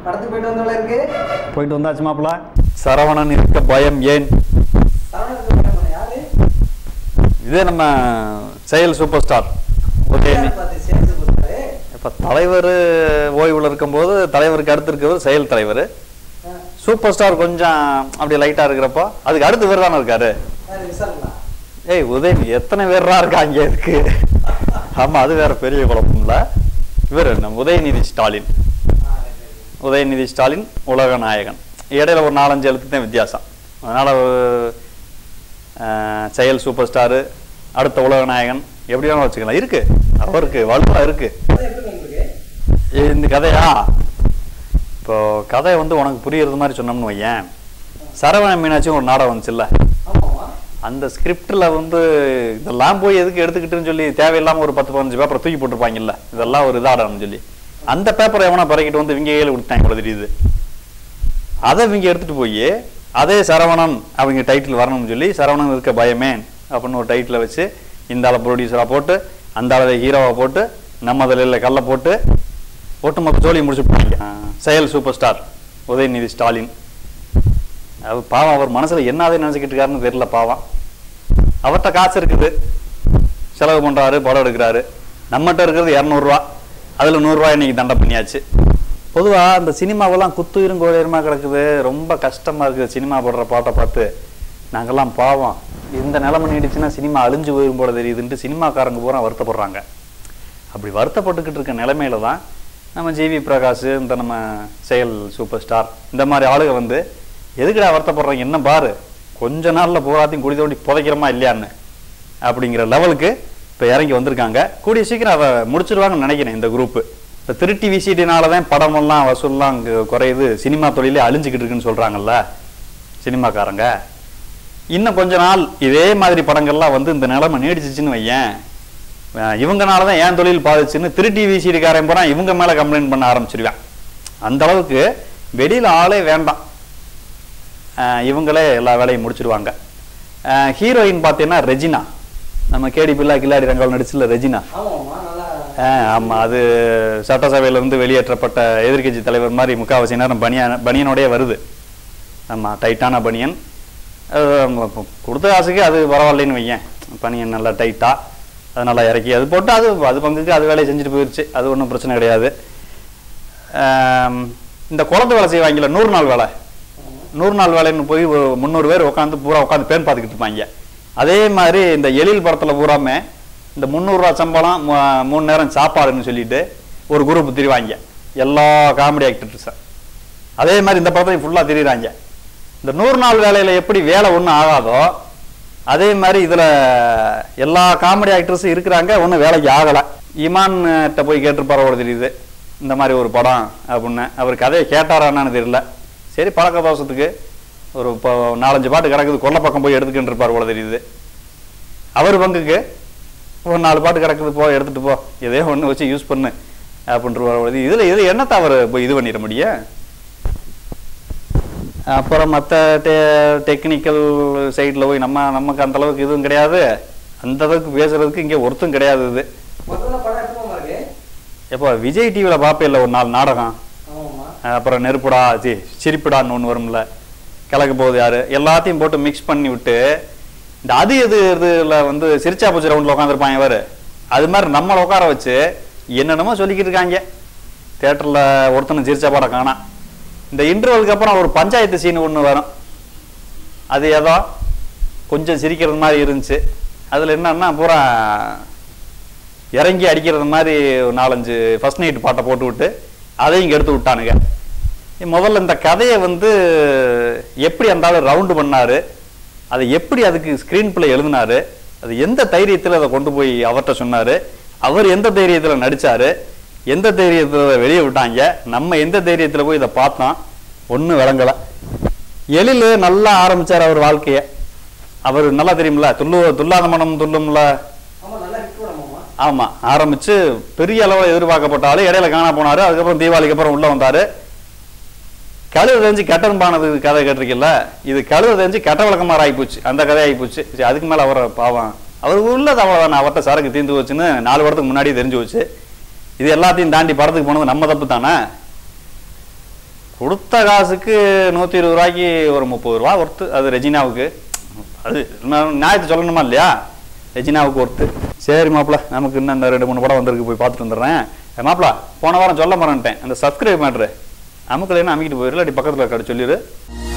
படத்துக்கு போயிட்டு வந்தவள இருக்கு போயிட்டு வந்தாச்சு மாப்பிள சரவணன் இருக்க பயம் ஏன் சரவணனுக்கு படம் பண்ண யாரு இதே நம்ம செயல் சூப்பர் ஸ்டார் உதயநி யாரை பார்த்து சேர்ந்து கொடுத்தாரு இப்போ தலைவர் ஓய்வில் இருக்கும்போது தலைவருக்கு அடுத்து இருக்கிறவர் செயல் தலைவர் சூப்பர் ஸ்டார் கொஞ்சம் அப்படி லைட்டாக இருக்கிறப்போ அதுக்கு அடுத்து இவர் தானே இருக்காரு யாரு விசாரணா ஏய் உதயநிதி எத்தனை பேர்ரா இருக்காங்க இருக்கு ஆமா அது வேற பெரிய குழப்பம்ல இவர் நம்ம உதயநிதி ஸ்டாலின் உதயநிதி ஸ்டாலின் உலக நாயகன் இடையில ஒரு நாலஞ்சு எழுத்து தான் வித்தியாசம் அதனால ஒரு, அஹ், செயல் சூப்பர் ஸ்டாரு அடுத்த உலக நாயகன் எப்படி வேணாலும் வச்சுக்கலாம் இருக்கு அவருக்கு வலுவா இருக்கு அது எப்படி உங்களுக்கு இந்த கதையா இப்போ கதை வந்து உனக்கு புரியுறது மாதிரி சொன்னோம்னு வையேன் சரவண மீனாட்சியும் ஒரு நாடகம் வந்துச்சுல்ல ஆமாமா அந்த ஸ்கிரிப்டில் வந்து இதெல்லாம் போய் எதுக்கு எடுத்துக்கிட்டுன்னு சொல்லி தேவையில்லாம ஒரு பத்து பதினஞ்சு பேப்பரை தூக்கி போட்டிருப்பாங்கல்ல இதெல்லாம் ஒரு இதாடணும்னு சொல்லி அந்த பேப்பரை எவனா பறக்கிட்டு வந்து இவங்க கையில் கொடுத்தாங்க இவ்வளோ தெரியுது அதை இவங்க எடுத்துட்டு போய் அதே சரவணன் அவங்க டைட்டில் வரணும்னு சொல்லி சரவணன் இருக்க பயமே அப்படின்னு ஒரு டைட்டில் வச்சு இந்த ஆளை ப்ரொடியூசராக போட்டு அந்த ஆளை ஹீரோவை போட்டு நம்ம அதில் கல்லை போட்டு ஒட்டுமொத்த ஜோலியை முடிச்சுட்டாங்க செயல் சூப்பர் ஸ்டார் உதயநிதி ஸ்டாலின் அவர் பாவம் அவர் மனசுல என்னதை நினைச்சுக்கிட்டு இருக்காருன்னு தெரியல பாவம் அவர்கிட்ட காசு இருக்குது செலவு பண்றாரு படம் எடுக்கிறாரு நம்மகிட்ட இருக்கிறது இரநூறுவா அதுல நூறுரூவா இன்னைக்கு தண்டை பண்ணியாச்சு பொதுவா அந்த சினிமாவெல்லாம் குத்துயிரும் கோழியுமா கிடக்குது ரொம்ப கஷ்டமா இருக்குது சினிமா போடுற பாட்டை பார்த்து நாங்கெல்லாம் பாவம் இந்த நிலைமை நீடிச்சுன்னா சினிமா அழிஞ்சு போயிரும் போல தெரியுதுன்ட்டு சினிமாக்காரங்க பூரா வருத்தப்படுறாங்க அப்படி வருத்தப்பட்டுக்கிட்டு இருக்க நிலைமையில தான் நம்ம ஜிவி பிரகாஷ் இந்த நம்ம செயல் சூப்பர் ஸ்டார் இந்த மாதிரி ஆளுங்க வந்து எதுக்குடா வருத்தப்படுறாங்க என்ன பாரு கொஞ்ச நாள்ல பூராத்தையும் குடி தோண்டி புதைக்கிறோமா இல்லையான்னு அப்படிங்கிற லெவலுக்கு இப்போ இறங்கி வந்திருக்காங்க கூடிய சீக்கிரம் அதை முடிச்சிருவாங்கன்னு நினைக்கிறேன் இந்த குரூப் இப்போ திருட்டி விசிடினால தான் படமெல்லாம் வசூல்லாம் அங்கே குறையுது சினிமா தொழிலே அழிஞ்சுக்கிட்டு இருக்குன்னு சொல்றாங்கல்ல சினிமாக்காரங்க இன்னும் கொஞ்ச நாள் இதே மாதிரி படங்கள்லாம் வந்து இந்த நிலைமை நீடிச்சிச்சுன்னு வையேன் அஹ் இவங்கனால தான் ஏன் தொழில் பாதிச்சுன்னு திருட்டி விசிடிக்காரன் போனா இவங்க மேல கம்ப்ளைண்ட் பண்ண ஆரம்பிச்சிருவேன் அந்த அளவுக்கு வெளியில ஆளே வேண்டாம் அஹ் இவங்களே எல்லா வேலையும் முடிச்சிருவாங்க ஹீரோயின் பார்த்தீங்கன்னா ரெஜினா நம்ம கேடி பில்லா கில்லாடி ரங்கால் நடிச்சுல ரெஜினா ஆமாமா நல்லா ஆஹ் ஆமா அது சட்டசபையில இருந்து வெளியேற்றப்பட்ட எதிர்க்கட்சி தலைவர் மாதிரி முக்காவாசி நேரம் பனியன் பனியனோடயே வருது ஆமா டைட்டான பனியன் அது நம்ம இப்போ கொடுத்த காசுக்கு அது பரவாயில்லைன்னு வையேன் பனியன் நல்லா டைட்டா அது நல்லா இறக்கி அது போட்டு அது அது பங்குக்கு அது வேலையை செஞ்சுட்டு போயிடுச்சு அது ஒன்றும் பிரச்சனை கிடையாது ஆம், இந்த குளத்து வேலை செய்வாங்கல்ல நூறு நாள் வேலை நூறு நாள் வேலைன்னு போய் ஒரு முந்நூறு பேர் உட்காந்து பூரா உட்காந்து பேன் பார்த்துக்கிட்டு இருப்பாங்க அதே மாதிரி இந்த எழில் படத்துல பூராமே இந்த முந்நூறுரூவா சம்பளம் மூ- மூணு நேரம் சாப்பாடுன்னு சொல்லிட்டு ஒரு குரூப் திரிவாங்க எல்லா காமெடி ஆக்டர்ஸும் அதே மாதிரி இந்த படத்தையும் ஃபுல்லாக திரியிறாங்க இந்த நூறு நாள் வேலையில எப்படி வேலை ஒன்றும் ஆகாதோ அதே மாதிரி இதுல எல்லா காமெடி ஆக்டர்ஸும் இருக்கிறாங்க ஒன்றும் வேலைக்கு ஆகலை இமான்கிட்ட போய் கேட்டிருப்பாரோ ஒரு தெரியுது இந்த மாதிரி ஒரு படம் அப்படின்னு அவர் கதையை கேட்டாரான்னு தெரியல சரி பழக்க தோஷத்துக்கு ஒரு இப்போ நாலஞ்சு பாட்டு கிடக்குது கொல்லை பக்கம் போய் எடுத்துக்கிட்டு இருப்பார் போல தெரியுது அவர் பங்குக்கு ஒரு நாலு பாட்டு கிடக்குது போ எடுத்துட்டு போ இதே ஒன்று வச்சு யூஸ் பண்ணு அப்படின்ற இதில் இது என்னத்தை அவர் போய் இது பண்ணிட முடியும் அப்புறம் மற்ற டெ டெக்னிக்கல் சைடில் போய் நம்ம நமக்கு அந்த அளவுக்கு இதுவும் கிடையாது அந்த அளவுக்கு பேசுறதுக்கு இங்கே ஒருத்தம் கிடையாது இது முதல்ல படம் எப்பமா இருக்கு எப்போ விஜய் டிவியில் பார்ப்பேன் ஒரு நாலு நாடகம் ஆமாமா அப்புறம் நெருப்புடா சி சிரிப்புடான்னு ஒன்று வரும்ல கிழக்கு போகுது யாரு எல்லாத்தையும் போட்டு மிக்ஸ் பண்ணி விட்டு இந்த அது எது இதுல வந்து சிரிச்சா பூச்சி ரவுண்டில் உட்காந்துருப்பாங்க இவர் அது மாதிரி நம்மளை உட்கார வச்சு என்னென்னமோ சொல்லிக்கிட்டு இருக்காங்க தேட்டரில் ஒருத்தனை சிரிச்சா படம் காணா இந்த இன்டர்வலுக்கு அப்புறம் ஒரு பஞ்சாயத்து சீன் ஒன்று வரும் அது ஏதோ கொஞ்சம் சிரிக்கிறது மாதிரி இருந்துச்சு அதில் என்னன்னா பூரா இறங்கி அடிக்கிறது மாதிரி ஒரு நாலஞ்சு ஃபர்ஸ்ட் நைட் பாட்டை போட்டு விட்டு அதையும் இங்கே எடுத்து விட்டானுங்க முதல்ல இந்த கதையை வந்து எப்படி அந்த ஆள் ரவுண்டு பண்ணாரு அதை எப்படி அதுக்கு ஸ்க்ரீன் பிளே எழுதினாரு அது எந்த தைரியத்தில் அதை கொண்டு போய் அவர்கிட்ட சொன்னாரு அவர் எந்த தைரியத்தில் நடிச்சாரு எந்த தைரியத்தில் வெளியே விட்டாங்க நம்ம எந்த தைரியத்தில் போய் இதை பார்த்தோம் ஒன்றும் விளங்கலை எழில் நல்லா ஆரம்பிச்சார் அவர் வாழ்க்கையை அவர் நல்லா தெரியும்ல துள்ளு துல்லாத மனம் துள்ளும்ல ஆமா நல்லா ஹிட் படமாமா ஆமா ஆரம்பிச்சு பெரிய அளவில் எதிர்பார்க்கப்பட்ட ஆளு இடையில காணா போனாரு அதுக்கப்புறம் தீபாவளிக்கு அப்புறம் உள்ள வந்தாரு கழுவு தெரிஞ்சு கட்டன் பானது கதை கேட்டிருக்கல இது கழுவு தெரிஞ்சு கட்ட விளக்கமாறு ஆகிப்போச்சு அந்த கதை ஆகிப்போச்சு சரி அதுக்கு மேல அவரை பாவம் அவர் உள்ளது அவ்வளவுதான் அவர்கிட்ட சரக்கு தீர்ந்து போச்சுன்னு நாலு வருடத்துக்கு முன்னாடியே தெரிஞ்சு போச்சு இது எல்லாத்தையும் தாண்டி படத்துக்கு போனது நம்ம தப்பு தானே கொடுத்த காசுக்கு நூற்றி இருபது ரூபாய்க்கு ஒரு முப்பது ரூபா ஒர்த்து அது ரெஜினாவுக்கு அது நான் நியாயத்தை சொல்லணுமா இல்லையா ரெஜினாவுக்கு ஒர்த்து சரி மாப்பிள நமக்கு இன்னும் இந்த ரெண்டு மூணு படம் வந்திருக்கு போய் பார்த்துட்டு வந்துடுறேன் ஏ மாப்பிள போன வாரம் சொல்ல மறந்துட்டேன் அந்த சப்ஸ்கிரைப் மேட்ரு அமுக்கலைன்னு அமைக்கிட்டு போயிடல அப்படி பக்கத்தில் கடை சொல்லிடு